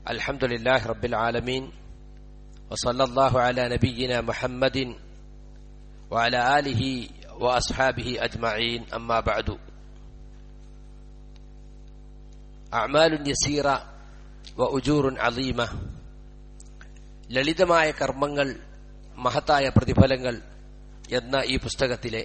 الحمد لله رب العالمين وصلى الله على نبينا محمد وعلى آله وأصحابه أجمعين أما بعد أعمال يسيرة وأجور عظيمة ലളിതമായ കർമ്മങ്ങൾ മഹത്തായ പ്രതിഫലങ്ങൾ എന്ന ഈ പുസ്തകത്തിലെ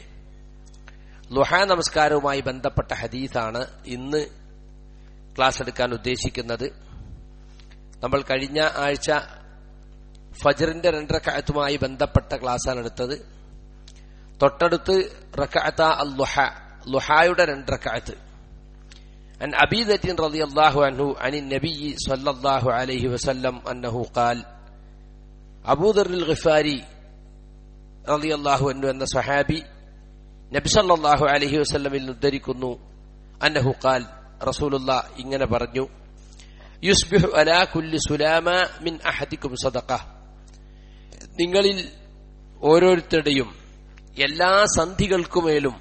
ലുഹാ നമസ്കാരവുമായി ബന്ധപ്പെട്ട ഹദീസാണ് ഇന്ന് ക്ലാസ് എടുക്കാൻ ഉദ്ദേശിക്കുന്നത് നമ്മൾ കഴിഞ്ഞ ആഴ്ച ഫജറിന്റെ രണ്ടരക്കായത്തുമായി ബന്ധപ്പെട്ട ക്ലാസ്സാണ് എടുത്തത് തൊട്ടടുത്ത് റക്കാത്ത അൽ ലുഹ ലുഹായുടെ രണ്ടരക്കായത്ത് عن أبي ذر رضي الله عنه عن النبي صلى الله عليه وسلم أنه قال أبو ذر الغفاري رضي الله عنه أن صحابي നബി സല്ലല്ലാഹു അലൈഹി വസല്ലമിൽ ഉദ്ധരിക്കുന്നു അന്നഹു ഖാൽ റസൂലുള്ള ഇങ്ങനെ പറഞ്ഞു യുസ്ബിഹു അലാ കുല്ലി സുലാമ മിൻ അഹദിക്കും സദഖ നിങ്ങളിൽ ഓരോരുത്തരുടെയും എല്ലാ സന്ധികൾക്കുമേലും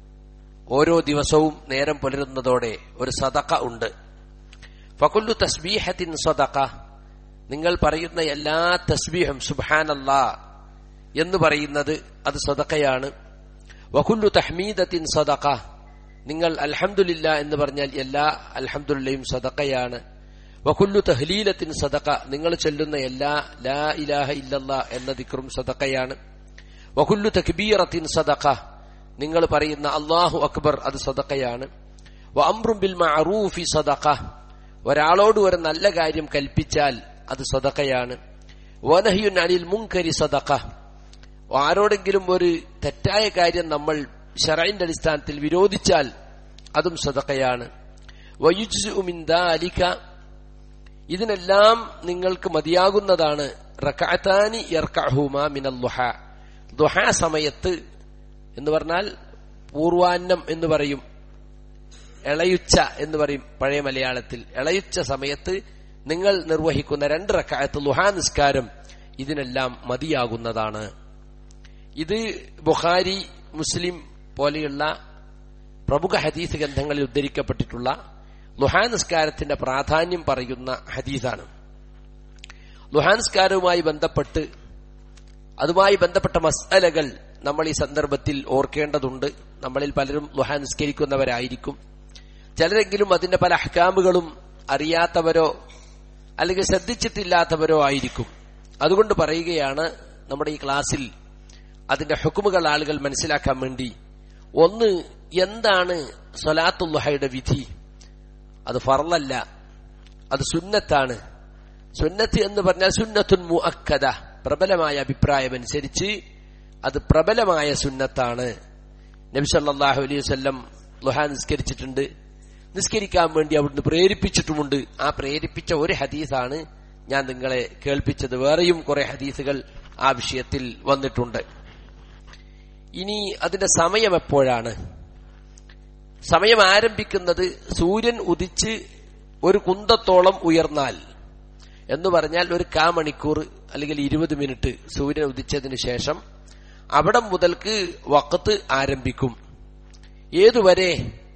ഓരോ ദിവസവും നേരം പുലരുന്നതോടെ ഒരു സദഖ ഉണ്ട് ഫകുല്ലു തസ്ബീഹത്തിൻ സദഖ നിങ്ങൾ പറയുന്ന എല്ലാ തസ്ബീഹും സുബ്ഹാനല്ലാ എന്ന് പറയുന്നത് അത് സദഖയാണ് വകുല്ലു തഹ്മീദത്തിൻ സദഖ നിങ്ങൾ അൽഹംദുലില്ല എന്ന് പറഞ്ഞാൽ എല്ലാ അൽഹംദുലില്ലയും സദഖയാണ് വകുല്ലു തഹ്ലീലത്തിൻ സദഖ നിങ്ങൾ ചൊല്ലുന്ന എല്ലാ ലാ ഇലാഹ ഇല്ലല്ല എന്ന ദിക്റും സദഖയാണ് വകുല്ലു തക്ബീറത്തിൻ സദഖ നിങ്ങൾ പറയുന്ന അള്ളാഹു അക്ബർ അത് സദഖയാണ് വ അംറും ബിൽ മഅറൂഫി സദഖ ഒരാളോട് ഒരു നല്ല കാര്യം കൽപ്പിച്ചാൽ അത് സദഖയാണ് വനഹിയുൻ അനിൽ മുൻകരി സദഖ ആരോടെങ്കിലും ഒരു തെറ്റായ കാര്യം നമ്മൾ ഷറൈന്റെ അടിസ്ഥാനത്തിൽ വിരോധിച്ചാൽ അതും സദക്കയാണ് വയുജുമിന്ദാലിക ഇതിനെല്ലാം നിങ്ങൾക്ക് മതിയാകുന്നതാണ് റക്കാത്താനി യർക്കഹുമ മിനൽ ലുഹ ദുഹ സമയത്ത് എന്ന് പറഞ്ഞാൽ പൂർവാന്നം എന്ന് പറയും ഇളയുച്ച എന്ന് പറയും പഴയ മലയാളത്തിൽ ഇളയുച്ച സമയത്ത് നിങ്ങൾ നിർവഹിക്കുന്ന രണ്ട് റക്കായത്ത് ലുഹാ നിസ്കാരം ഇതിനെല്ലാം മതിയാകുന്നതാണ് ഇത് ബുഖാരി മുസ്ലിം പോലെയുള്ള പ്രമുഖ ഹദീസ് ഗ്രന്ഥങ്ങളിൽ ഉദ്ധരിക്കപ്പെട്ടിട്ടുള്ള ലുഹാൻസ്കാരത്തിന്റെ പ്രാധാന്യം പറയുന്ന ഹദീസാണ് ലുഹാൻസ്കാരവുമായി ബന്ധപ്പെട്ട് അതുമായി ബന്ധപ്പെട്ട മസലകൾ നമ്മൾ ഈ സന്ദർഭത്തിൽ ഓർക്കേണ്ടതുണ്ട് നമ്മളിൽ പലരും ലുഹാൻ നിസ്കരിക്കുന്നവരായിരിക്കും ചിലരെങ്കിലും അതിന്റെ പല അഹ്കാമുകളും അറിയാത്തവരോ അല്ലെങ്കിൽ ശ്രദ്ധിച്ചിട്ടില്ലാത്തവരോ ആയിരിക്കും അതുകൊണ്ട് പറയുകയാണ് നമ്മുടെ ഈ ക്ലാസ്സിൽ അതിന്റെ ഹുക്കുമുകൾ ആളുകൾ മനസ്സിലാക്കാൻ വേണ്ടി ഒന്ന് എന്താണ് സൊലാത്തുല്ലുഹയുടെ വിധി അത് ഫറലല്ല അത് സുന്നത്താണ് സുന്നത്ത് എന്ന് പറഞ്ഞാൽ സുന്നത്തുൻ മുഅക്കദ പ്രബലമായ അഭിപ്രായം അനുസരിച്ച് അത് പ്രബലമായ സുന്നത്താണ് നബി സല്ലല്ലാഹു അലൈഹി വസല്ലം ലുഹ നിസ്കരിച്ചിട്ടുണ്ട് നിസ്കരിക്കാൻ വേണ്ടി അവിടുന്ന് പ്രേരിപ്പിച്ചിട്ടുമുണ്ട് ആ പ്രേരിപ്പിച്ച ഒരു ഹദീസാണ് ഞാൻ നിങ്ങളെ കേൾപ്പിച്ചത് വേറെയും കുറെ ഹദീസുകൾ ആ വിഷയത്തിൽ വന്നിട്ടുണ്ട് ഇനി അതിന്റെ സമയം എപ്പോഴാണ് സമയം ആരംഭിക്കുന്നത് സൂര്യൻ ഉദിച്ച് ഒരു കുന്തത്തോളം ഉയർന്നാൽ എന്ന് പറഞ്ഞാൽ ഒരു കാ മണിക്കൂർ അല്ലെങ്കിൽ ഇരുപത് മിനിറ്റ് സൂര്യൻ ഉദിച്ചതിന് ശേഷം അവിടെ മുതൽക്ക് വക്കത്ത് ആരംഭിക്കും ഏതുവരെ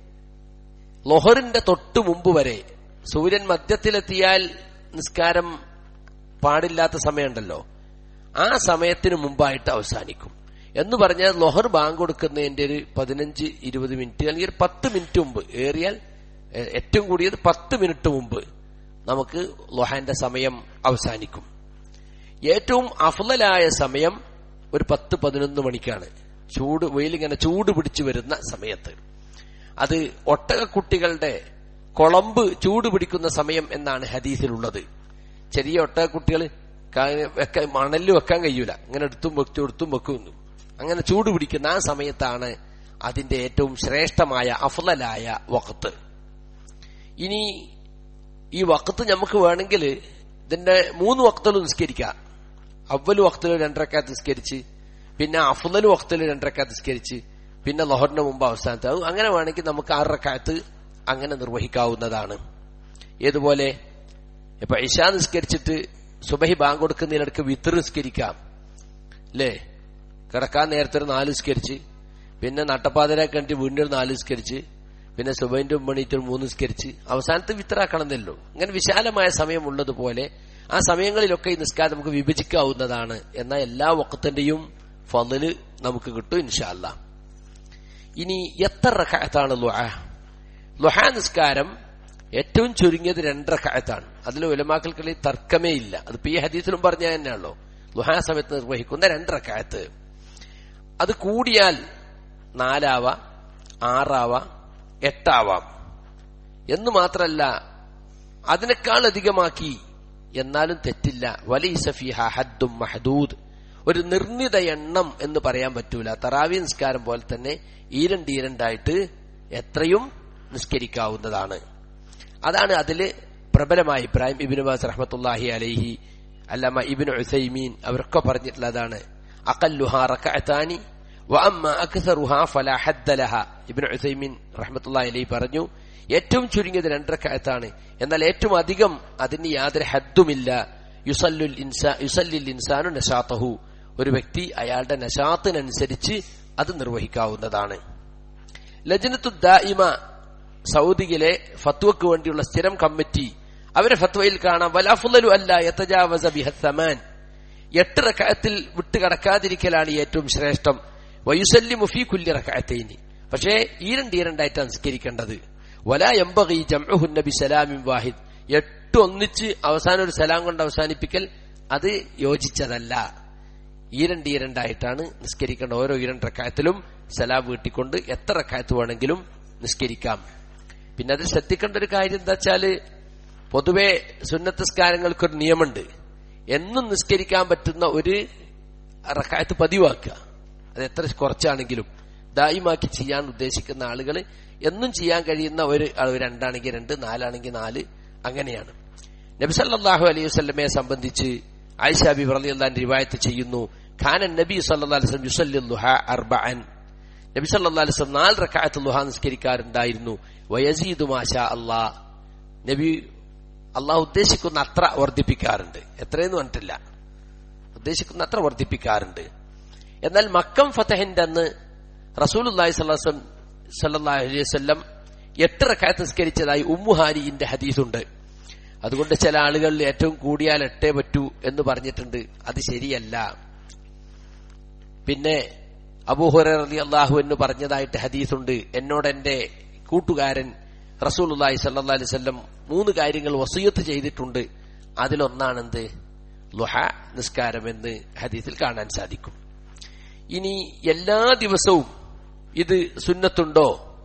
ലൊഹറിന്റെ തൊട്ടു മുമ്പ് വരെ സൂര്യൻ മധ്യത്തിലെത്തിയാൽ നിസ്കാരം പാടില്ലാത്ത സമയമുണ്ടല്ലോ ആ സമയത്തിന് മുമ്പായിട്ട് അവസാനിക്കും എന്ന് പറഞ്ഞാൽ ലൊഹർ ബാങ്ക് കൊടുക്കുന്നതിന്റെ ഒരു പതിനഞ്ച് ഇരുപത് മിനിറ്റ് അല്ലെങ്കിൽ ഒരു പത്ത് മിനിറ്റ് മുമ്പ് ഏറിയാൽ ഏറ്റവും കൂടിയത് പത്ത് മിനിറ്റ് മുമ്പ് നമുക്ക് ലൊഹാന്റെ സമയം അവസാനിക്കും ഏറ്റവും അഫലലായ സമയം ഒരു പത്ത് പതിനൊന്ന് മണിക്കാണ് ചൂട് വെയിലിങ്ങനെ ചൂട് പിടിച്ചു വരുന്ന സമയത്ത് അത് ഒട്ടകക്കുട്ടികളുടെ കുളമ്പ് ചൂട് പിടിക്കുന്ന സമയം എന്നാണ് ഹദീസിലുള്ളത് ചെറിയ ഒട്ടകക്കുട്ടികൾ വെക്കാൻ മണലിൽ വെക്കാൻ കഴിയൂല ഇങ്ങനെ എടുത്തും വെക്കും എടുത്തും വെക്കുന്നു അങ്ങനെ ചൂട് പിടിക്കുന്ന ആ സമയത്താണ് അതിന്റെ ഏറ്റവും ശ്രേഷ്ഠമായ അഫലലായ വക്കത്ത് ഇനി ഈ വക്കത്ത് നമുക്ക് വേണമെങ്കിൽ ഇതിന്റെ മൂന്ന് വക്തകൾ നിസ്കരിക്കാം അവല് വക്തല് രണ്ടരക്കാത്ത് നിസ്കരിച്ച് പിന്നെ അഫുദല് വക്തല് രണ്ടരക്കാത്ത് നിസ്കരിച്ച് പിന്നെ ലൊഹറിന് മുമ്പ് അവസാനത്ത് അത് അങ്ങനെ വേണമെങ്കിൽ നമുക്ക് ആറരക്കാത്ത് അങ്ങനെ നിർവഹിക്കാവുന്നതാണ് ഏതുപോലെ ഇപ്പൊ ഇഷാ നിസ്കരിച്ചിട്ട് സുബഹി ബാങ്ക് കൊടുക്കുന്നതിനിടക്ക് വിത്ത് നിസ്കരിക്കാം അല്ലേ കിടക്കാൻ നേരത്തെ ഒരു നാല് നിസ്കരിച്ച് പിന്നെ നട്ടപ്പാതിരെ കണ്ടിട്ട് വീണ്ടും ഒരു നാല് നിസ്കരിച്ച് പിന്നെ സുബൈന്റെ മണിയിട്ട് മൂന്ന് നിസ്കരിച്ച് അവസാനത്തെ വിത്തറാക്കണമെന്നല്ലോ അങ്ങനെ വിശാലമായ സമയമുള്ളതുപോലെ ആ സമയങ്ങളിലൊക്കെ ഈ നിസ്കാരം നമുക്ക് വിഭജിക്കാവുന്നതാണ് എന്നാൽ എല്ലാ വക്കത്തിന്റെയും ഫലിന് നമുക്ക് കിട്ടും ഇൻഷാല്ല ഇനി എത്ര റക്കായത്താണ് ലുഹ ലുഹ നിസ്കാരം ഏറ്റവും ചുരുങ്ങിയത് രണ്ടരക്കായത്താണ് അതിൽ ഉലമാക്കൾക്കിടയിൽ തർക്കമേ ഇല്ല അത് ഈ ഹദീസിലും പറഞ്ഞ തന്നെയാണല്ലോ ലുഹാ സമയത്ത് നിർവഹിക്കുന്ന രണ്ടരക്കായത്ത് അത് കൂടിയാൽ നാലാവ ആറാവ എട്ടാവാം എന്ന് മാത്രല്ല അതിനേക്കാൾ അധികമാക്കി എന്നാലും തെറ്റില്ല വലൈസഫിഹ ഹദ്ദും മഹദൂദ് ഒരു നിർണിത എണ്ണം എന്ന് പറയാൻ പറ്റൂല തറാവി നിസ്കാരം പോലെ തന്നെ ഈരണ്ട് ഈരണ്ടായിട്ട് എത്രയും നിസ്കരിക്കാവുന്നതാണ് അതാണ് അതില് പ്രബലമായ ഇബ്രാഹിം ഇബിൻ ബാസ് റഹ്മത്തുല്ലാഹി അലൈഹി അല്ലമ്മ ഇബിൻ ഉസൈമീൻ അവരൊക്കെ പറഞ്ഞിട്ടുള്ളതാണ് അഖല്ലുഹാ റകഅതാനി വഅമ്മ അക്സറുഹാ ഫലാ ഹദ്ദ ലഹാ ഇബ്നു ഉസൈമീൻ റഹ്മത്തുള്ളാഹി അലൈഹി പറഞ്ഞു ഏറ്റവും ചുരുങ്ങിയത് രണ്ടരക്കായത്താണ് എന്നാൽ ഏറ്റവും അധികം അതിന് യാതൊരു ഹദ്ദുമില്ല യുസല്ലുൽ ഇൻസാ യുസല്ലിൽ ഇൻസാനു നശാത്തഹു ഒരു വ്യക്തി അയാളുടെ നശാത്തിനനുസരിച്ച് അത് നിർവഹിക്കാവുന്നതാണ് ലജ്നത്തു ദായിമ സൗദിയിലെ ഫത്വക്ക് വേണ്ടിയുള്ള സ്ഥിരം കമ്മിറ്റി അവരെ ഫത്വയിൽ കാണാം വലാഫുലു അല്ല യത്തജാവസ ബിഹസമാൻ എട്ട് റക്കായത്തിൽ വിട്ടുകടക്കാതിരിക്കലാണ് ഏറ്റവും ശ്രേഷ്ഠം വയുസല്ലി മുഫി കുല്ലി റക്കായത്തേനി പക്ഷേ ഈരണ്ട് ഈരണ്ടായിട്ടാണ് നിസ്കരിക്കേണ്ടത് വല എമ്പകി ജംഹുൻ നബി സലാമിൻ വാഹിദ് എട്ട് ഒന്നിച്ച് അവസാനം ഒരു സലാം കൊണ്ട് അവസാനിപ്പിക്കൽ അത് യോജിച്ചതല്ല ഈരണ്ട് ഈരണ്ടായിട്ടാണ് നിസ്കരിക്കേണ്ട ഓരോ ഈരണ്ട് റക്കായത്തിലും സലാം വീട്ടിക്കൊണ്ട് എത്ര റക്കായത്ത് വേണമെങ്കിലും നിസ്കരിക്കാം പിന്നെ അതിൽ ശ്രദ്ധിക്കേണ്ട ഒരു കാര്യം എന്താ വെച്ചാല് പൊതുവെ സുന്നത്തസ്കാരങ്ങൾക്കൊരു നിയമമുണ്ട് എന്നും നിസ്കരിക്കാൻ പറ്റുന്ന ഒരു റക്കായത്ത് പതിവാക്കുക അത് എത്ര കുറച്ചാണെങ്കിലും ദായിമാക്കി ചെയ്യാൻ ഉദ്ദേശിക്കുന്ന ആളുകൾ എന്നും ചെയ്യാൻ കഴിയുന്ന ഒരു അളവ് രണ്ടാണെങ്കിൽ രണ്ട് നാലാണെങ്കിൽ നാല് അങ്ങനെയാണ് നബി സല്ലല്ലാഹു അലൈഹി വസല്ലമയെ സംബന്ധിച്ച് ആയിഷ ബി റളിയല്ലാഹു റിവായത്ത് ചെയ്യുന്നു ഖാനൻ നബി സല്ലല്ലാഹു അലൈഹി വസല്ലം യുസല്ലി ളുഹ അർബഅൻ നബി സല്ലല്ലാഹു അലൈഹി വസല്ലം നാല് റക്അത്ത് ളുഹ നിസ്കരിക്കാറുണ്ടായിരുന്നു വയസീദു മാഷാ അല്ലാ നബി അള്ളാഹു ഉദ്ദേശിക്കുന്ന അത്ര വർദ്ധിപ്പിക്കാറുണ്ട് എത്രയെന്ന് പറഞ്ഞിട്ടില്ല ഉദ്ദേശിക്കുന്ന അത്ര വർദ്ധിപ്പിക്കാറുണ്ട് എന്നാൽ മക്കം ഫതഹിന്റെ അന്ന് റസൂലുല്ലാഹി സ്വല്ലം സല്ലല്ലാഹു അലൈഹി വസല്ലം എട്ട് റക്കായത്ത് നിസ്കരിച്ചതായി ഉമ്മുഹാരിന്റെ ഹദീസുണ്ട് അതുകൊണ്ട് ചില ആളുകളിൽ ഏറ്റവും കൂടിയാൽ എട്ടേ പറ്റൂ എന്ന് പറഞ്ഞിട്ടുണ്ട് അത് ശരിയല്ല പിന്നെ അബൂഹുറ അലി അള്ളാഹു എന്ന് പറഞ്ഞതായിട്ട് ഹദീസുണ്ട് എന്നോട് എന്റെ കൂട്ടുകാരൻ റസൂലുല്ലാഹി സല്ലാ അലൈഹി വല്ലം മൂന്ന് കാര്യങ്ങൾ വസീയത്ത് ചെയ്തിട്ടുണ്ട് അതിലൊന്നാണെന്ത് ലുഹ നിസ്കാരം എന്ന് ഹദീസിൽ കാണാൻ സാധിക്കും ഇനി എല്ലാ ദിവസവും ഇത് സുന്നത്തുണ്ടോ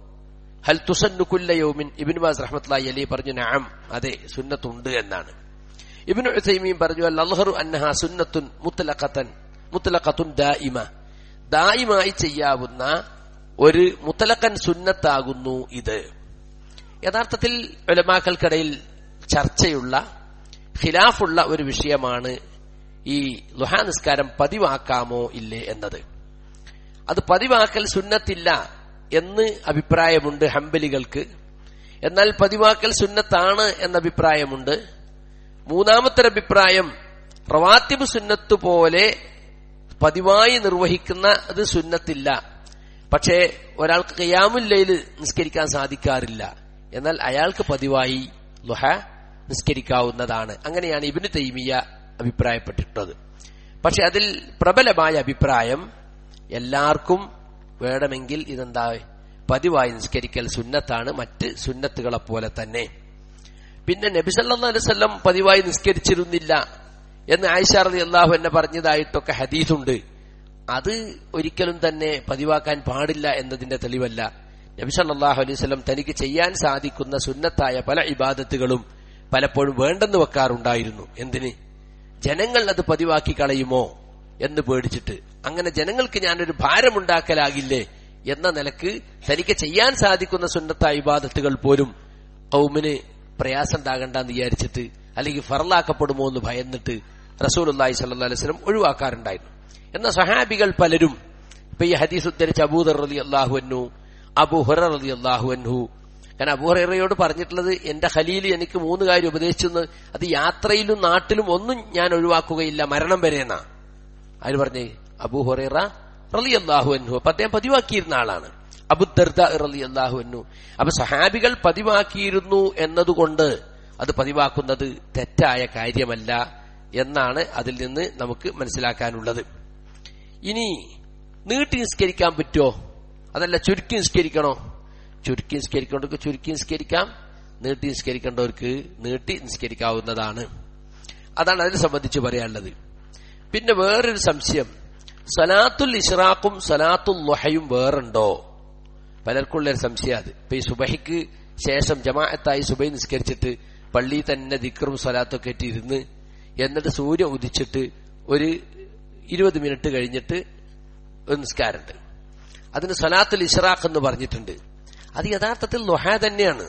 ഹൽ തുസന്നു കുല്ലയോമിൻ ഇബിൻ ബാസ് റഹ്മത്ലായി അലി പറഞ്ഞു നാം അതെ സുന്നത്തുണ്ട് എന്നാണ് ഇബിൻ ഉസൈമീൻ പറഞ്ഞു അൽ അൽഹറു അന്നഹ സുന്നത്തുൻ മുത്തലഖത്തൻ മുത്തലഖത്തുൻ ദായിമ ദായിമായി ചെയ്യാവുന്ന ഒരു മുത്തലക്കൻ സുന്നത്താകുന്നു ഇത് യഥാർത്ഥത്തിൽ ഉലമാക്കൾക്കിടയിൽ ചർച്ചയുള്ള ഖിലാഫുള്ള ഒരു വിഷയമാണ് ഈ ലുഹാ നിസ്കാരം പതിവാക്കാമോ ഇല്ലേ എന്നത് അത് പതിവാക്കൽ സുന്നത്തില്ല എന്ന് അഭിപ്രായമുണ്ട് ഹംബലികൾക്ക് എന്നാൽ പതിവാക്കൽ സുന്നത്താണ് എന്ന അഭിപ്രായമുണ്ട് മൂന്നാമത്തെ അഭിപ്രായം റവാത്തിബ് സുന്നത്ത് പോലെ പതിവായി നിർവഹിക്കുന്ന അത് സുന്നത്തില്ല പക്ഷേ ഒരാൾക്ക് കയ്യാമുല്ലയിൽ നിസ്കരിക്കാൻ സാധിക്കാറില്ല എന്നാൽ അയാൾക്ക് പതിവായി ലുഹ നിസ്കരിക്കാവുന്നതാണ് അങ്ങനെയാണ് ഇബിന് തൈമിയ അഭിപ്രായപ്പെട്ടിട്ടുള്ളത് പക്ഷെ അതിൽ പ്രബലമായ അഭിപ്രായം എല്ലാവർക്കും വേണമെങ്കിൽ ഇതെന്താ പതിവായി നിസ്കരിക്കൽ സുന്നത്താണ് മറ്റ് സുന്നത്തുകളെ പോലെ തന്നെ പിന്നെ നബിസല്ലാ അലൈവല്ലം പതിവായി നിസ്കരിച്ചിരുന്നില്ല എന്ന് ആയിഷാറലി അള്ളാഹു എന്നെ പറഞ്ഞതായിട്ടൊക്കെ ഹദീസുണ്ട് അത് ഒരിക്കലും തന്നെ പതിവാക്കാൻ പാടില്ല എന്നതിന്റെ തെളിവല്ല നബി സല്ലാഹു അലൈഹി സ്വലം തനിക്ക് ചെയ്യാൻ സാധിക്കുന്ന സുന്നത്തായ പല ഇബാദത്തുകളും പലപ്പോഴും വേണ്ടെന്ന് വെക്കാറുണ്ടായിരുന്നു എന്തിന് ജനങ്ങൾ അത് പതിവാക്കി കളയുമോ എന്ന് പേടിച്ചിട്ട് അങ്ങനെ ജനങ്ങൾക്ക് ഞാനൊരു ഭാരമുണ്ടാക്കലാകില്ലേ എന്ന നിലക്ക് തനിക്ക് ചെയ്യാൻ സാധിക്കുന്ന സുന്നത്തായ ഇബാദത്തുകൾ പോലും കൗമിന് പ്രയാസം ഉണ്ടാകണ്ടെന്ന് വിചാരിച്ചിട്ട് അല്ലെങ്കിൽ ഫറലാക്കപ്പെടുമോ എന്ന് ഭയന്നിട്ട് റസൂൽ അള്ളാഹി സല്ലാ അലൈഹി സ്വലം ഒഴിവാക്കാറുണ്ടായിരുന്നു എന്ന സഹാബികൾ പലരും ഇപ്പൊ ഈ ഹദീസ് ഉദ്ധരിച്ച അബൂദർ റലി അള്ളാഹുവന്നു അബു ഹുറ റലി അള്ളാഹുവൻഹു കാരണം അബൂഹറയോട് പറഞ്ഞിട്ടുള്ളത് എന്റെ ഖലീൽ എനിക്ക് മൂന്ന് കാര്യം ഉപദേശിച്ചെന്ന് അത് യാത്രയിലും നാട്ടിലും ഒന്നും ഞാൻ ഒഴിവാക്കുകയില്ല മരണം വരെ എന്നാ ആര് പറഞ്ഞേ അബൂ ഹുറൈറ റലി അള്ളാഹു അൻഹു അപ്പൊ അദ്ദേഹം പതിവാക്കിയിരുന്ന ആളാണ് അബുദർദ ഇറലി അള്ളാഹുവിനു അപ്പൊ സഹാബികൾ പതിവാക്കിയിരുന്നു എന്നതുകൊണ്ട് അത് പതിവാക്കുന്നത് തെറ്റായ കാര്യമല്ല എന്നാണ് അതിൽ നിന്ന് നമുക്ക് മനസ്സിലാക്കാനുള്ളത് ഇനി നീട്ടി നിസ്കരിക്കാൻ പറ്റുമോ അതല്ല ചുരുക്കി നിസ്കരിക്കണോ ചുരുക്കി നിസ്കരിക്കേണ്ടവർക്ക് ചുരുക്കി നിസ്കരിക്കാം നീട്ടി നിസ്കരിക്കേണ്ടവർക്ക് നീട്ടി നിസ്കരിക്കാവുന്നതാണ് അതാണ് അതിനെ സംബന്ധിച്ച് പറയാനുള്ളത് പിന്നെ വേറൊരു സംശയം സലാത്തുൽ ഇഷ്റാഖും സലാത്തുൽ ലുഹയും വേറുണ്ടോ പലർക്കുള്ളൊരു സംശയം അത് ഇപ്പൊ ഈ സുബഹിക്ക് ശേഷം ജമാഅത്തായി സുബൈ നിസ്കരിച്ചിട്ട് പള്ളി തന്നെ ദിക്റും സ്വലാത്തൊക്കെ ആയിട്ട് ഇരുന്ന് എന്നിട്ട് സൂര്യൻ ഉദിച്ചിട്ട് ഒരു ഇരുപത് മിനിറ്റ് കഴിഞ്ഞിട്ട് ഒരു നിസ്കാരമുണ്ട് അതിന് സലാത്തുൽ ഇഷ്റാഖ് എന്ന് പറഞ്ഞിട്ടുണ്ട് അത് യഥാർത്ഥത്തിൽ ലുഹ തന്നെയാണ്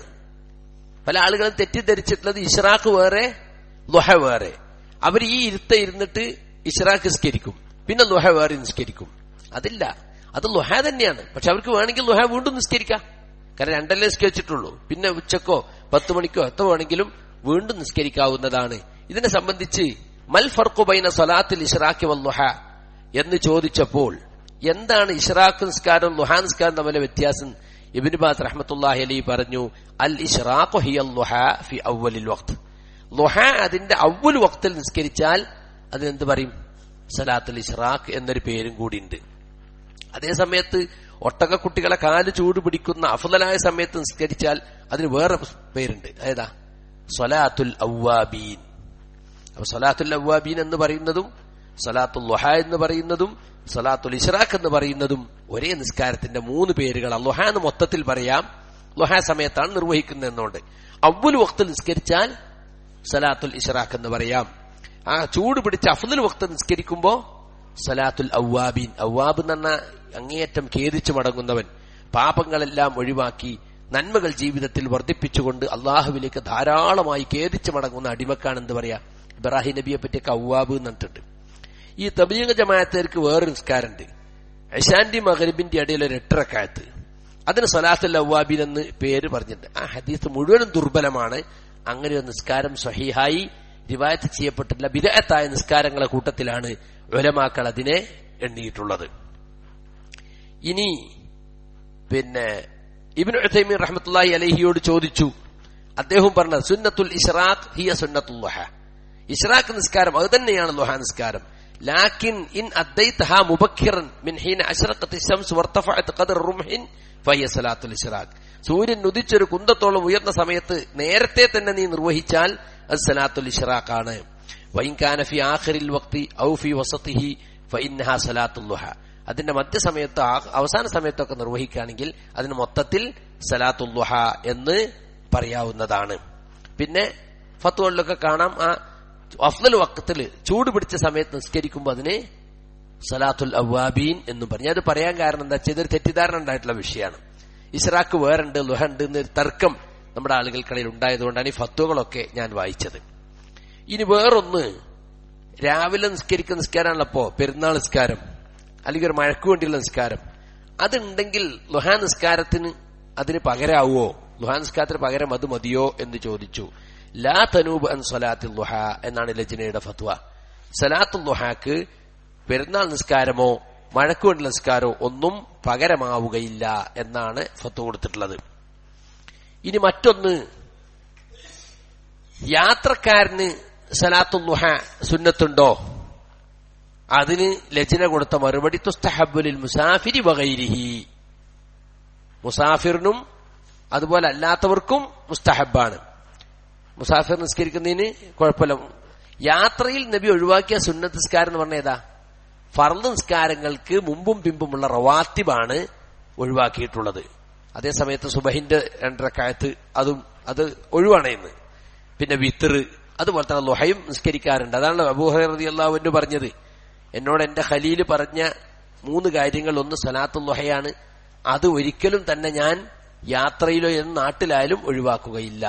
പല ആളുകളും തെറ്റിദ്ധരിച്ചിട്ടുള്ളത് ഇഷ്റാഖ് വേറെ ലുഹ വേറെ അവർ ഈ ഇരുത്ത ഇരുന്നിട്ട് ഇഷ്റാഖ് നിസ്കരിക്കും പിന്നെ ലുഹ വേറെ നിസ്കരിക്കും അതില്ല അത് ലുഹ തന്നെയാണ് പക്ഷെ അവർക്ക് വേണമെങ്കിൽ ലുഹ വീണ്ടും നിസ്കരിക്കാം കാരണം രണ്ടല്ലേ നിസ്കരിച്ചിട്ടുള്ളൂ പിന്നെ ഉച്ചക്കോ പത്ത് മണിക്കോ എത്ര വേണമെങ്കിലും വീണ്ടും നിസ്കരിക്കാവുന്നതാണ് ഇതിനെ സംബന്ധിച്ച് മൽ ഫർഖുബൈന സലാത്തിൽ ഇഷ്റാഖി വല്ലുഹ എന്ന് ചോദിച്ചപ്പോൾ എന്താണ് ഇഷ്റാഖ് നിസ്കാരം ലുഹാ നിസ്കാരം തമ്മിലെ വ്യത്യാസം ഇബിന് ബാസ് റഹ്മത്തുല്ലാഹി അലി പറഞ്ഞു അൽ ഇഷ്റാഖു ഹിയൽ ലുഹ ഫി അവലിൽ വഖ്ത് ലുഹ അതിന്റെ അവൽ വക്തിൽ നിസ്കരിച്ചാൽ അതിനെന്ത് പറയും സലാത്തുൽ ഇഷ്റാഖ് എന്നൊരു പേരും കൂടിയുണ്ട് അതേ സമയത്ത് ഒട്ടകക്കുട്ടികളെ കാല് ചൂട് പിടിക്കുന്ന അഫുതലായ സമയത്ത് നിസ്കരിച്ചാൽ അതിന് വേറെ പേരുണ്ട് ഏതാ സലാത്തുൽ അവ്വാബീൻ അപ്പൊ സലാത്തുൽ അവ്വാബീൻ എന്ന് പറയുന്നതും സലാത്തുൽ ലുഹ എന്ന് പറയുന്നതും സലാത്തുൽ ഇഷ്റാഖ് എന്ന് പറയുന്നതും ഒരേ നിസ്കാരത്തിന്റെ മൂന്ന് പേരുകൾ ലുഹ എന്ന് മൊത്തത്തിൽ പറയാം ലുഹ സമയത്താണ് നിർവഹിക്കുന്നത് എന്നോണ്ട് അവൽ വക്തിൽ നിസ്കരിച്ചാൽ സലാത്തുൽ ഇഷ്റാഖ് എന്ന് പറയാം ആ ചൂട് പിടിച്ച അഫ്ദൽ വക്ത് നിസ്കരിക്കുമ്പോ സലാത്തുൽ അവ്വാബീൻ അവ്വാബ് എന്ന് പറഞ്ഞ അങ്ങേയറ്റം ഖേദിച്ചു മടങ്ങുന്നവൻ പാപങ്ങളെല്ലാം ഒഴിവാക്കി നന്മകൾ ജീവിതത്തിൽ വർദ്ധിപ്പിച്ചുകൊണ്ട് അള്ളാഹുവിലേക്ക് ധാരാളമായി ഖേദിച്ചു മടങ്ങുന്ന അടിമക്കാണ് എന്ത് പറയാ ഇബ്രാഹിം നബിയെ പറ്റിയൊക്കെ അവ്വാബ് എന്നിട്ടുണ്ട് ഈ തബീഗ ജമാഅത്തേർക്ക് വേറൊരു നിസ്കാരമുണ്ട് ഐഷാന്റി മഹരിബിന്റെ ഇടയിൽ ഒരു എട്ടരക്കാലത്ത് അതിന് സലാത്തുൽ അവ്വാബിൻ എന്ന് പേര് പറഞ്ഞിട്ടുണ്ട് ആ ഹദീസ് മുഴുവനും ദുർബലമാണ് അങ്ങനെ ഒരു നിസ്കാരം സ്വഹീഹായി റിവായത്ത് ചെയ്യപ്പെട്ടില്ല വിദഗ്ധത്തായ നിസ്കാരങ്ങളെ കൂട്ടത്തിലാണ് ഒലമാക്കൾ അതിനെ എണ്ണിയിട്ടുള്ളത് ഇനി പിന്നെ ഇബിൻ ഉസൈമീൻ റഹ്മത്തുള്ളാഹി അലഹിയോട് ചോദിച്ചു അദ്ദേഹം പറഞ്ഞത് സുന്നത്തുൽ ഇഷ്റാഖ് ഹിയ സുന്നത്തുൽ ലുഹ ഇഷ്റാഖ് നിസ്കാരം അത് തന്നെയാണ് ലുഹ നിസ്കാരം ലാക്കിൻ ഇൻ അദ്ദൈതഹ മുബക്കിറൻ മിൻ ഹീന അശ്റഖത്ത് ശംസ് വർത്തഫഅത് ഖദർ റുംഹിൻ ഫഹിയ സലാത്തുൽ ഇഷ്റാഖ് സൂര്യൻ ഉദിച്ചൊരു കുന്തത്തോളം ഉയർന്ന സമയത്ത് നേരത്തെ തന്നെ നീ നിർവഹിച്ചാൽ അത് സലാത്തുൽ ഇഷ്റാഖ് ആണ് വൈൻകാന ഫി ആഖിറിൽ വക്തി ഔ ഫി വസതിഹി ഫഇന്നഹ സലാത്തുൽ ലുഹ അതിന്റെ മധ്യസമയത്തോ അവസാന സമയത്തൊക്കെ നിർവഹിക്കുകയാണെങ്കിൽ അതിന് മൊത്തത്തിൽ സലാത്തുൽ ലുഹ എന്ന് പറയാവുന്നതാണ് പിന്നെ ഫത്തുകളിലൊക്കെ കാണാം ആ അഫ്ദൽ വക്കത്തിൽ ചൂട് പിടിച്ച സമയത്ത് നിസ്കരിക്കുമ്പോൾ അതിന് സലാത്തുൽ അവ്വാബീൻ എന്നും പറഞ്ഞു അത് പറയാൻ കാരണം എന്താ വെച്ചാൽ ഇതൊരു തെറ്റിദ്ധാരണ ഉണ്ടായിട്ടുള്ള വിഷയമാണ് ഇസ്രാക്ക് വേറുണ്ട് ലുഹണ്ട് എന്നൊരു തർക്കം നമ്മുടെ ആളുകൾക്കിടയിൽ ഉണ്ടായതുകൊണ്ടാണ് ഈ ഫത്വകളൊക്കെ ഞാൻ വായിച്ചത് ഇനി വേറൊന്ന് രാവിലെ നിസ്കരിക്കുന്ന നിസ്കാരമാണല്ലോ പെരുന്നാൾ നിസ്കാരം അല്ലെങ്കിൽ ഒരു മഴയ്ക്ക് വേണ്ടിയുള്ള നിസ്കാരം അതുണ്ടെങ്കിൽ ലുഹാ നിസ്കാരത്തിന് അതിന് പകരാവോ ലുഹാ നിസ്കാരത്തിന് പകരം അത് മതിയോ എന്ന് ചോദിച്ചു ലാ തനൂബ് അൻ സലാത്തിൽ ലുഹ എന്നാണ് ലജ്നയുടെ ഫത്വ സലാത്തുൽ ലുഹാക്ക് പെരുന്നാൾ നിസ്കാരമോ മഴയ്ക്ക് വേണ്ടിയുള്ള നിസ്കാരമോ ഒന്നും പകരമാവുകയില്ല എന്നാണ് ഫത്വ കൊടുത്തിട്ടുള്ളത് ഇനി മറ്റൊന്ന് യാത്രക്കാരന് സലാത്തുൽ ലുഹ സുന്നത്തുണ്ടോ അതിന് ലജ്ന കൊടുത്ത മറുപടി തുസ്തഹബുലിൽ മുസാഫിരി വകൈരിഹി മുസാഫിറിനും അതുപോലെ അല്ലാത്തവർക്കും മുസ്തഹബാണ് മുസാഫിർ നിസ്കരിക്കുന്നതിന് കുഴപ്പമില്ല യാത്രയിൽ നബി ഒഴിവാക്കിയ സുന്നത്ത് നിസ്കാരം എന്ന് പറഞ്ഞ ഏതാ ഫർദ് നിസ്കാരങ്ങൾക്ക് മുമ്പും പിമ്പുമുള്ള റവാത്തിബാണ് ഒഴിവാക്കിയിട്ടുള്ളത് അതേസമയത്ത് സുബഹിന്റെ രണ്ടരക്കാലത്ത് അതും അത് ഒഴിവാണ് ഇന്ന് പിന്നെ വിത്തറ് അതുപോലെ തന്നെ ലുഹയും നിസ്കരിക്കാറുണ്ട് അതാണ് അബൂഹറതി അള്ളാഹുവിന് പറഞ്ഞത് എന്നോട് എന്റെ ഖലീല് പറഞ്ഞ മൂന്ന് കാര്യങ്ങൾ ഒന്ന് സലാത്തു ലുഹയാണ് അത് ഒരിക്കലും തന്നെ ഞാൻ യാത്രയിലോ എന്ന് നാട്ടിലായാലും ഒഴിവാക്കുകയില്ല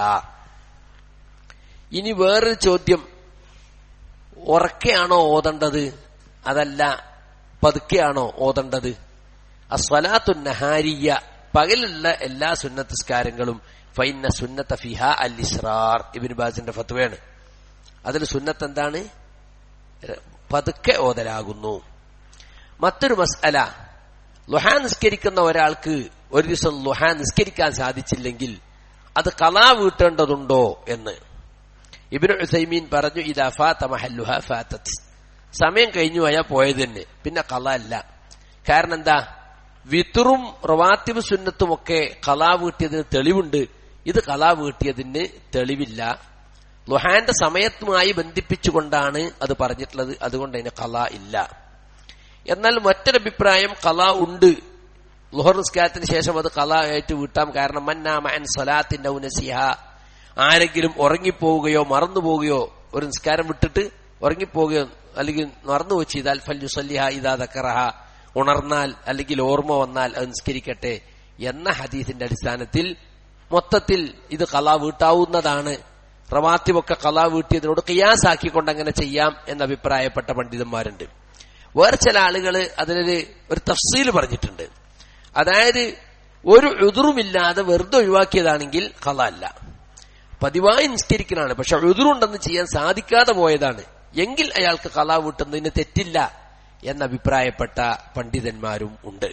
ഇനി വേറൊരു ചോദ്യം ഉറക്കെയാണോ ഓതേണ്ടത് അതല്ല പതുക്കെയാണോ ഓതേണ്ടത് അസ്വലാത്തു നഹാരിയ പകലുള്ള എല്ലാ സുന്നത്തിസ്കാരങ്ങളും ഫൈന സുന്നത്ത ഫിഹ അൽ ഇസ്രാർ ഇബിൻ ബാസിന്റെ ഫത്വയാണ് അതിൽ സുന്നത്ത് എന്താണ് പതുക്കെ ഓതലാകുന്നു മറ്റൊരു മസ്അല ലുഹാ നിസ്കരിക്കുന്ന ഒരാൾക്ക് ഒരു ദിവസം ലുഹാ നിസ്കരിക്കാൻ സാധിച്ചില്ലെങ്കിൽ അത് കലാ വീട്ടേണ്ടതുണ്ടോ എന്ന് ഇബിന് ഉസൈമീൻ പറഞ്ഞു ഇത് അഫാത്ത മഹല്ലുഹ ഫാത്തത്ത് സമയം കഴിഞ്ഞു പോയാൽ പോയത് തന്നെ പിന്നെ കല അല്ല കാരണം എന്താ വിത്തുറും റവാത്തിബ് സുന്നത്തും ഒക്കെ കലാ വീട്ടിയതിന് തെളിവുണ്ട് ഇത് കലാ വീട്ടിയതിന് തെളിവില്ല ലുഹാന്റെ സമയത്തുമായി ബന്ധിപ്പിച്ചുകൊണ്ടാണ് അത് പറഞ്ഞിട്ടുള്ളത് അതുകൊണ്ട് അതിന് കല ഇല്ല എന്നാൽ മറ്റൊരഭിപ്രായം കല ഉണ്ട് ലുഹർ നിസ്കാരത്തിന് ശേഷം അത് കല ആയിട്ട് വീട്ടാം കാരണം മന്നാമൻ സലാത്തിന്റെ ഉനസിഹ ആരെങ്കിലും ഉറങ്ങിപ്പോവുകയോ മറന്നു പോവുകയോ ഒരു നിസ്കാരം വിട്ടിട്ട് ഉറങ്ങിപ്പോവുകയോ അല്ലെങ്കിൽ മറന്നു വെച്ച് ചെയ്താൽ ഫല്യുസല്ലിഹ ഇതാ ദക്കറഹ ഉണർന്നാൽ അല്ലെങ്കിൽ ഓർമ്മ വന്നാൽ അത് നിസ്കരിക്കട്ടെ എന്ന ഹദീസിന്റെ അടിസ്ഥാനത്തിൽ മൊത്തത്തിൽ ഇത് കല വീട്ടാവുന്നതാണ് റവാത്തിബൊക്കെ കല വീട്ടിയതിനോട് കിയാസാക്കിക്കൊണ്ട് അങ്ങനെ ചെയ്യാം എന്ന് അഭിപ്രായപ്പെട്ട പണ്ഡിതന്മാരുണ്ട് വേറെ ചില ആളുകൾ അതിനൊരു ഒരു തഫ്സീൽ പറഞ്ഞിട്ടുണ്ട് അതായത് ഒരു എതിറുമില്ലാതെ വെറുതെ ഒഴിവാക്കിയതാണെങ്കിൽ കല അല്ല പതിവായി നിസ്കരിക്കലാണ് പക്ഷെ എതിറുണ്ടെന്ന് ചെയ്യാൻ സാധിക്കാതെ പോയതാണ് എങ്കിൽ അയാൾക്ക് കല വീട്ടുന്നതിന് തെറ്റില്ല എന്ന അഭിപ്രായപ്പെട്ട പണ്ഡിതന്മാരും ഉണ്ട്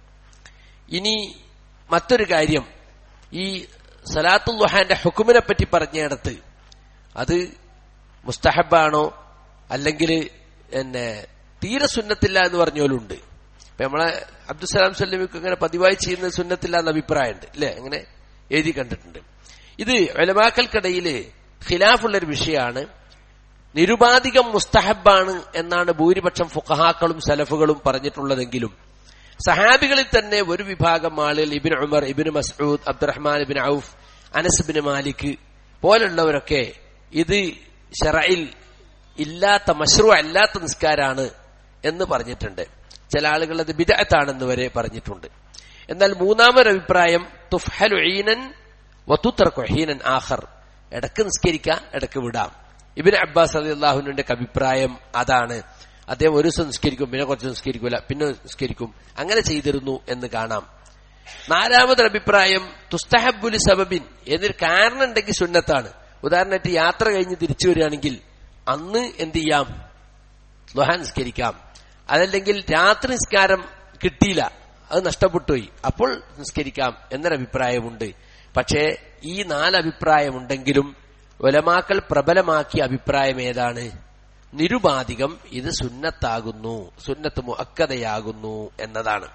ഇനി മറ്റൊരു കാര്യം ഈ സലാത്തുൽ ലുഹാന്റെ ഹുക്കുമിനെ പറ്റി പറഞ്ഞിടത്ത് അത് മുസ്തഹബാണോ അല്ലെങ്കിൽ എന്നെ തീരെ സുന്നത്തില്ല എന്ന് പറഞ്ഞോലുണ്ട് ഇപ്പൊ നമ്മളെ അബ്ദുസലാം സല്ലമിക്ക് അങ്ങനെ പതിവായി ചെയ്യുന്നത് സുന്നത്തില്ല എന്ന അഭിപ്രായമുണ്ട് അല്ലെ അങ്ങനെ എഴുതി കണ്ടിട്ടുണ്ട് ഇത് ഒലമാക്കൽക്കിടയിൽ ഖിലാഫുള്ള ഒരു വിഷയമാണ് നിരുപാധികം മുസ്തഹബാണ് എന്നാണ് ഭൂരിപക്ഷം ഫുഖഹാക്കളും സലഫുകളും പറഞ്ഞിട്ടുള്ളതെങ്കിലും സഹാബികളിൽ തന്നെ ഒരു വിഭാഗം ആളുകൾ Ibn Umar Ibn Masud Abdurrahman Ibn Auf Anas bin Malik പോലുള്ളവരൊക്കെ ഇത് ഷറയിൽ ഇല്ലാത്ത മഷ്റൂ അല്ലാത്ത നിസ്കാരാണ് എന്ന് പറഞ്ഞിട്ടുണ്ട് ചില ആളുകൾ അത് ബിദഅത്താണെന്ന് വരെ പറഞ്ഞിട്ടുണ്ട് എന്നാൽ മൂന്നാമൊരു അഭിപ്രായം തുഫ്ഹലു ഈനൻ വത്തുത്തർക്കു ഹീനൻ ആഖർ ഇടക്ക് നിസ്കരിക്കാം ഇടക്ക് വിടാം ഇബിൻ അബ്ബാസ് അലി അള്ളാഹുവിന്റെ അഭിപ്രായം അതാണ് അദ്ദേഹം ഒരു ദിവസം നിസ്കരിക്കും പിന്നെ കുറച്ച് നിസ്കരിക്കൂല പിന്നെ നിസ്കരിക്കും അങ്ങനെ ചെയ്തിരുന്നു എന്ന് കാണാം നാലാമതൊരു അഭിപ്രായം തുസ്തഹബുലി സബബിൻ എന്നൊരു കാരണം ഉണ്ടെങ്കിൽ സുന്നത്താണ് ഉദാഹരണമായിട്ട് യാത്ര കഴിഞ്ഞ് തിരിച്ചു വരികയാണെങ്കിൽ അന്ന് എന്ത് ചെയ്യാം ലുഹാൻ നിസ്കരിക്കാം അതല്ലെങ്കിൽ രാത്രി നിസ്കാരം കിട്ടിയില്ല അത് നഷ്ടപ്പെട്ടുപോയി അപ്പോൾ നിസ്കരിക്കാം എന്നൊരു അഭിപ്രായമുണ്ട് പക്ഷേ ഈ നാല് അഭിപ്രായമുണ്ടെങ്കിലും ഒലമാക്കൾ പ്രബലമാക്കിയ അഭിപ്രായം ഏതാണ് നിരുപാധികം ഇത് സുന്നത്താകുന്നു സുന്നത്ത് മുഅക്കതയാകുന്നു എന്നതാണ്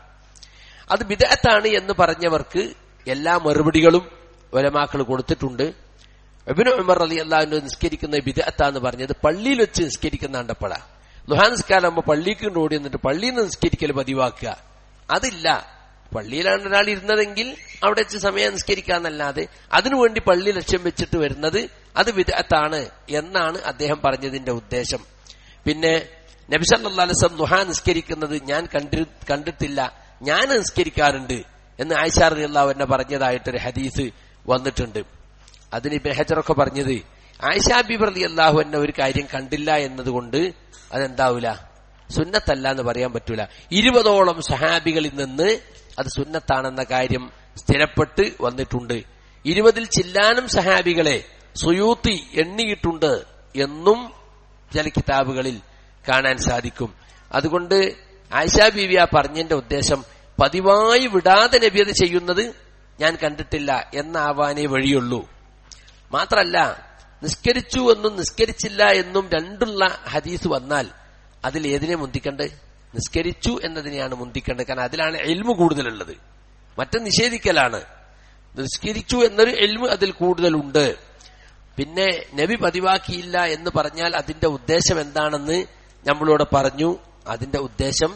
അത് ബിദഅത്താണ് എന്ന് പറഞ്ഞവർക്ക് എല്ലാ മറുപടികളും ഒലമാക്കൾ കൊടുത്തിട്ടുണ്ട് അബിനു ഉമർ അലി അള്ളാഹുവിന്റെ നിസ്കരിക്കുന്ന ബിദഅത്താന്ന് പറഞ്ഞത് പള്ളിയിൽ വെച്ച് നിസ്കരിക്കുന്ന കണ്ടപ്പോഴാ ലുഹാൻ നിസ്കാരമാകുമ്പോൾ പള്ളിക്ക് ഓടി എന്നിട്ട് പള്ളിയിൽ നിന്ന് നിസ്കരിക്കൽ പതിവാക്കുക അതില്ല പള്ളിയിലാണ് ഒരാൾ ഇരുന്നതെങ്കിൽ അവിടെ വെച്ച് സമയം നിസ്കരിക്കാന്നല്ലാതെ അതിനുവേണ്ടി പള്ളി ലക്ഷ്യം വെച്ചിട്ട് വരുന്നത് അത് വിദഗ്ധാണ് എന്നാണ് അദ്ദേഹം പറഞ്ഞതിന്റെ ഉദ്ദേശം പിന്നെ നബിസല്ലാസ്ലം നുഹ നിസ്കരിക്കുന്നത് ഞാൻ കണ്ടി കണ്ടിട്ടില്ല ഞാൻ നിസ്കരിക്കാറുണ്ട് എന്ന് ആയിഷാർ അള്ളാഹു പറഞ്ഞതായിട്ടൊരു ഹദീസ് വന്നിട്ടുണ്ട് അതിന് ഇബൻ ഹജറൊക്കെ പറഞ്ഞത് ആയിഷാ ബിബർ അലി അള്ളാഹു എന്നെ ഒരു കാര്യം കണ്ടില്ല എന്നതുകൊണ്ട് അതെന്താവൂല സുന്നത്തല്ല എന്ന് പറയാൻ പറ്റൂല ഇരുപതോളം സഹാബികളിൽ നിന്ന് അത് സുന്നത്താണെന്ന കാര്യം സ്ഥിരപ്പെട്ട് വന്നിട്ടുണ്ട് ഇരുപതിൽ ചില്ലാനും സഹാബികളെ സുയൂത്തി എണ്ണിയിട്ടുണ്ട് എന്നും ചില കിതാബുകളിൽ കാണാൻ സാധിക്കും അതുകൊണ്ട് ആയിഷാ ബീവി ആ പറഞ്ഞതിന്റെ ഉദ്ദേശം പതിവായി വിടാതെ നബി അത് ചെയ്യുന്നത് ഞാൻ കണ്ടിട്ടില്ല എന്നാവാനേ വഴിയുള്ളൂ മാത്രല്ല നിസ്കരിച്ചു എന്നും നിസ്കരിച്ചില്ല എന്നും രണ്ടുള്ള ഹദീസ് വന്നാൽ അതിൽ ഏതിനെ മുന്തിക്കണ്ട് നിസ്കരിച്ചു എന്നതിനെയാണ് മുന്തിക്കേണ്ടത് കാരണം അതിലാണ് എൽമു കൂടുതലുള്ളത് മറ്റു നിഷേധിക്കലാണ് നിസ്കരിച്ചു എന്നൊരു എൽമു അതിൽ കൂടുതലുണ്ട് പിന്നെ നബി പതിവാക്കിയില്ല എന്ന് പറഞ്ഞാൽ അതിന്റെ ഉദ്ദേശം എന്താണെന്ന് നമ്മളോട് പറഞ്ഞു അതിന്റെ ഉദ്ദേശം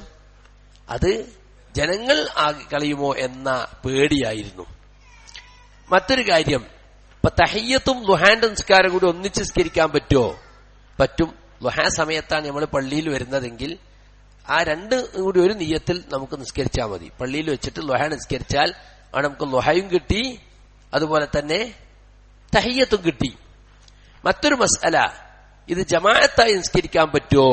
അത് ജനങ്ങൾ കളയുമോ എന്ന പേടിയായിരുന്നു മറ്റൊരു കാര്യം ഇപ്പൊ തഹയ്യത്തും ലുഹാന്റെ നിസ്കാരം കൂടി ഒന്നിച്ച് നിസ്കരിക്കാൻ പറ്റുമോ പറ്റും ലുഹാ സമയത്താണ് നമ്മൾ പള്ളിയിൽ വരുന്നതെങ്കിൽ ആ രണ്ട് കൂടി ഒരു നീയത്തിൽ നമുക്ക് നിസ്കരിച്ചാൽ മതി പള്ളിയിൽ വെച്ചിട്ട് ലുഹ നിസ്കരിച്ചാൽ അവിടെ നമുക്ക് ലുഹയും കിട്ടി അതുപോലെ തന്നെ തഹയ്യത്തും കിട്ടി മറ്റൊരു മസല ഇത് ജമാഅത്തായി നിസ്കരിക്കാൻ പറ്റുമോ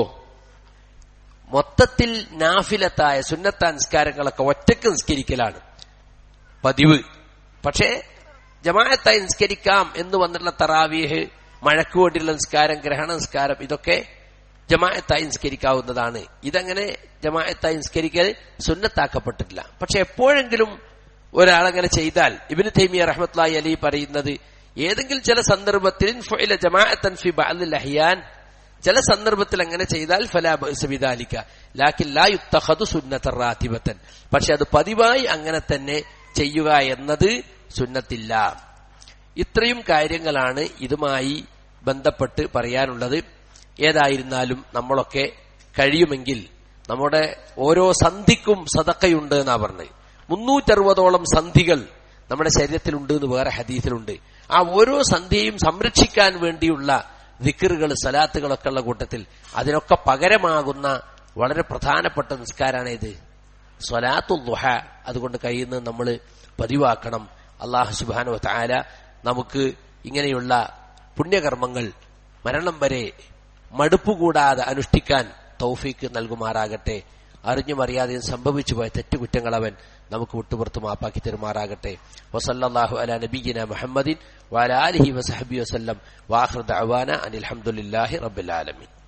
മൊത്തത്തിൽ നാഫിലത്തായ സുന്നത്ത നിസ്കാരങ്ങളൊക്കെ ഒറ്റക്ക് നിസ്കരിക്കലാണ് പതിവ് പക്ഷേ ജമാഅത്തായി നിസ്കരിക്കാം എന്ന് വന്നിട്ടുള്ള തറാവീഹ് മഴക്ക് വേണ്ടിയുള്ള നിസ്കാരം ഗ്രഹണ നിസ്കാരം ഇതൊക്കെ ജമാഅത്തായി നിസ്കരിക്കാവുന്നതാണ് ഇതങ്ങനെ ജമാഅത്തായി നിസ്കരിക്കൽ സുന്നത്താക്കപ്പെട്ടിട്ടില്ല പക്ഷെ എപ്പോഴെങ്കിലും ഒരാളങ്ങനെ ചെയ്താൽ ഇബിന് തൈമിയ റഹ്മത്ലായി അലി പറയുന്നത് ഏതെങ്കിലും ചില സന്ദർഭത്തിൽ ഫുഇല ജമാഅത്തൻ ഫി ബഅദിൽ അഹ്യാൻ ചില സന്ദർഭത്തിൽ അങ്ങനെ ചെയ്താൽ ഫലാ ബഅ്സബിദാലിക ലാക്കിൻ ലാ യുത്തഖദു സുന്നത്തർ റാത്തിബത്തൻ പക്ഷെ അത് പതിവായി അങ്ങനെ തന്നെ ചെയ്യുക എന്നത് സുന്നത്തില്ല ഇത്രയും കാര്യങ്ങളാണ് ഇതുമായി ബന്ധപ്പെട്ട് പറയാനുള്ളത് ഏതായിരുന്നാലും നമ്മളൊക്കെ കഴിയുമെങ്കിൽ നമ്മുടെ ഓരോ സന്ധിക്കും സതക്കയുണ്ട് എന്നാ പറഞ്ഞത് മുന്നൂറ്ററുപതോളം സന്ധികൾ നമ്മുടെ ശരീരത്തിലുണ്ട് എന്ന് വേറെ ഹദീസിലുണ്ട് ആ ഓരോ സന്ധിയെയും സംരക്ഷിക്കാൻ വേണ്ടിയുള്ള ദിക്കറുകൾ സലാത്തുകളൊക്കെ ഉള്ള കൂട്ടത്തിൽ അതിനൊക്കെ പകരമാകുന്ന വളരെ പ്രധാനപ്പെട്ട നിസ്കാരമാണ് ഇത് സ്വലാത്തു ദുഹ അതുകൊണ്ട് കഴിയുന്നത് നമ്മൾ പതിവാക്കണം അള്ളാഹു സുബാനു താല നമുക്ക് ഇങ്ങനെയുള്ള പുണ്യകർമ്മങ്ങൾ മരണം വരെ മടുപ്പുകൂടാതെ അനുഷ്ഠിക്കാൻ തൗഫീക്ക് നൽകുമാറാകട്ടെ അറിഞ്ഞും അറിയാതെയും സംഭവിച്ചു പോയ തെറ്റുകുറ്റങ്ങൾ അവൻ നമുക്ക് വിട്ടുപുറത്ത് മാപ്പാക്കി തരുമാറാകട്ടെ വസല്ലാഹു അല നബീന മുഹമ്മദിൻ വാല അലഹി വസഹബി വസ്ലം വാഹൃദ് അവാന അനിൽഹമുല്ലാഹി റബ്ബുലാലമീൻ